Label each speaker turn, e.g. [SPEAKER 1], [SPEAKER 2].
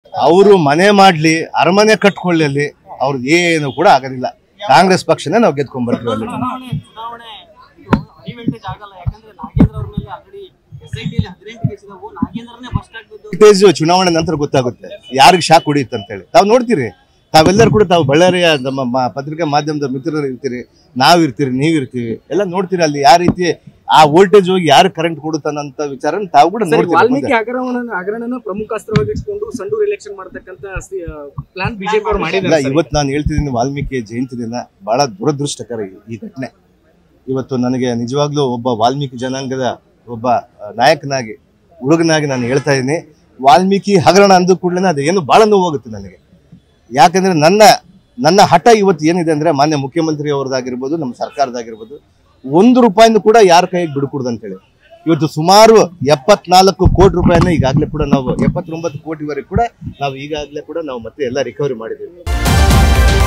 [SPEAKER 1] ಅವರು ಮನೆ ಮಾಡ್ಲಿ ಅರಮನೆ ಕಟ್ಕೊಳ್ಳಿ ಅಲ್ಲಿ ಅವ್ರದ್ದು ಏನು ಕೂಡ ಆಗೋದಿಲ್ಲ ಕಾಂಗ್ರೆಸ್ ಪಕ್ಷನೇ ನಾವು ಗೆದ್ಕೊಂಡ್ ಬರ್ತೀವಿ ಅಲ್ಲಿ
[SPEAKER 2] ಚುನಾವಣೆ ಚುನಾವಣೆ ಡಿವೆಂಟೇಜ್ ಆಗಲ್ಲ ಯಾಕಂದ್ರೆ ನಾಗೇಂದ್ರ ಅವ್ರ ಮೇಲೆ ಆಲ್ರೆಡಿ ಎಸ್ ಐ ಟಿಯಲ್ಲಿ ಹದಿನೆಂಟು ಕೇಸ್ ಇದಾವು ನಾಗೇಂದ್ರನೇ ಫಸ್ಟ್ ಆಗ್ಬಿದ್ದು
[SPEAKER 1] ಫುಟೇಜ್ ಚುನಾವಣೆ ನಂತರ ಗೊತ್ತಾಗುತ್ತೆ ಯಾರಿಗೆ ಶಾಕ್ ಹೊಡಿಯುತ್ತೆ ಅಂತ ಹೇಳಿ ತಾವು ನೋಡ್ತೀರಿ ತಾವೆಲ್ಲರೂ ಕೂಡ ತಾವು ಬಳ್ಳಾರಿಯ ನಮ್ಮ ಮ- ಪತ್ರಿಕಾ ಮಾಧ್ಯಮದ ಮಿತ್ರರು ಇರ್ತೀರಿ ನಾವ್ ಇರ್ತೀರಿ ನೀವ್ ಇರ್ತೀವಿ ಎಲ್ಲ ನೋಡ್ತೀರಿ ಅಲ್ಲಿ ಯಾವ ರೀತಿ ಆ ವೋಲ್ಟೇಜ್ ಹೋಗಿ ಯಾರು ಕರೆಂಟ್ ಕೊಡುತ್ತಾನಂತ ವಿಚಾರ ತಾವು ಕೂಡ
[SPEAKER 3] ಸರಿ,
[SPEAKER 1] ನೋಡ್ತೀರಿ
[SPEAKER 3] ವಾಲ್ಮೀಕಿ
[SPEAKER 1] ಮುಂದೆ.
[SPEAKER 3] ಹಗರಣವನ್ನ ಹಗರಣನ ಪ್ರಮುಖ ಅಸ್ತ್ರವಾಗಿ ಇಟ್ಕೊಂಡು ಸಂಡೂರ್ ಎಲೆಕ್ಷನ್ ಮಾಡ್ತಕ್ಕಂತ ಪ್ಲಾನ್ ಬಿಜೆಪಿ ಅವರು
[SPEAKER 1] ಇಲ್ಲ
[SPEAKER 3] ಮಾಡಿದ್ದಾರೆ ಸರ್.
[SPEAKER 1] ಇವತ್ತು ನಾನು ಹೇಳ್ತಿದ್ದೀನಿ ವಾಲ್ಮೀಕಿ ಜಯಂತಿ ದಿನ ಬಹಳ ದುರದೃಷ್ಟಕರ ಈ- ಈ ಘಟನೆ ಇವತ್ತು ನನಗೆ ನಿಜವಾಗ್ಲೂ ಒಬ್ಬ ವಾಲ್ಮೀಕಿ ಜನಾಂಗದ ಒಬ್ಬ ಆ, ನಾಯಕನಾಗಿ ಹುಡುಗನಾಗಿ ನಾನು ಹೇಳ್ತಾ ಇದ್ದೀನಿ ವಾಲ್ಮೀಕಿ ಹಗರಣ ಅಂದ ಕೂಡಲೇ ಅದು ಏನು ಬಹಳ ನೋವಾಗುತ್ತೆ ನನಗೆ ಯಾಕಂದ್ರೆ ನನ್ನ ನನ್ನ ಹಠ ಇವತ್ತು ಏನಿದೆ ಅಂದ್ರೆ ಮಾನ್ಯ ಮುಖ್ಯಮಂತ್ರಿ ಅವ್ರದ್ದಾಗಿರ್ಬೋದು ನಮ್ಮ ಸರ್ಕಾರದಾಗಿರ್ಬೋದು ಒಂದು ರೂಪಾಯಿನೂ ಕೂಡ ಯಾರ ಕೈಗೆ ಬಿಡ್ಕೂಡ್ದು ಅಂತೇಳಿ ಇವತ್ತು ಸುಮಾರು ಎಪ್ಪತ್ನಾಲ್ಕು ಕೋಟಿ ರೂಪಾಯಿನ ಈಗಾಗಲೇ ಕೂಡ ನಾವು ಎಪ್ಪತ್ತೊಂಬತ್ತು ಕೋಟಿವರೆಗೆ ಕೂಡ ನಾವು ಈಗಾಗಲೇ ಕೂಡ ನಾವು ಮತ್ತೆ ಎಲ್ಲ ರಿಕವರಿ ಮಾಡಿದ್ದೀವಿ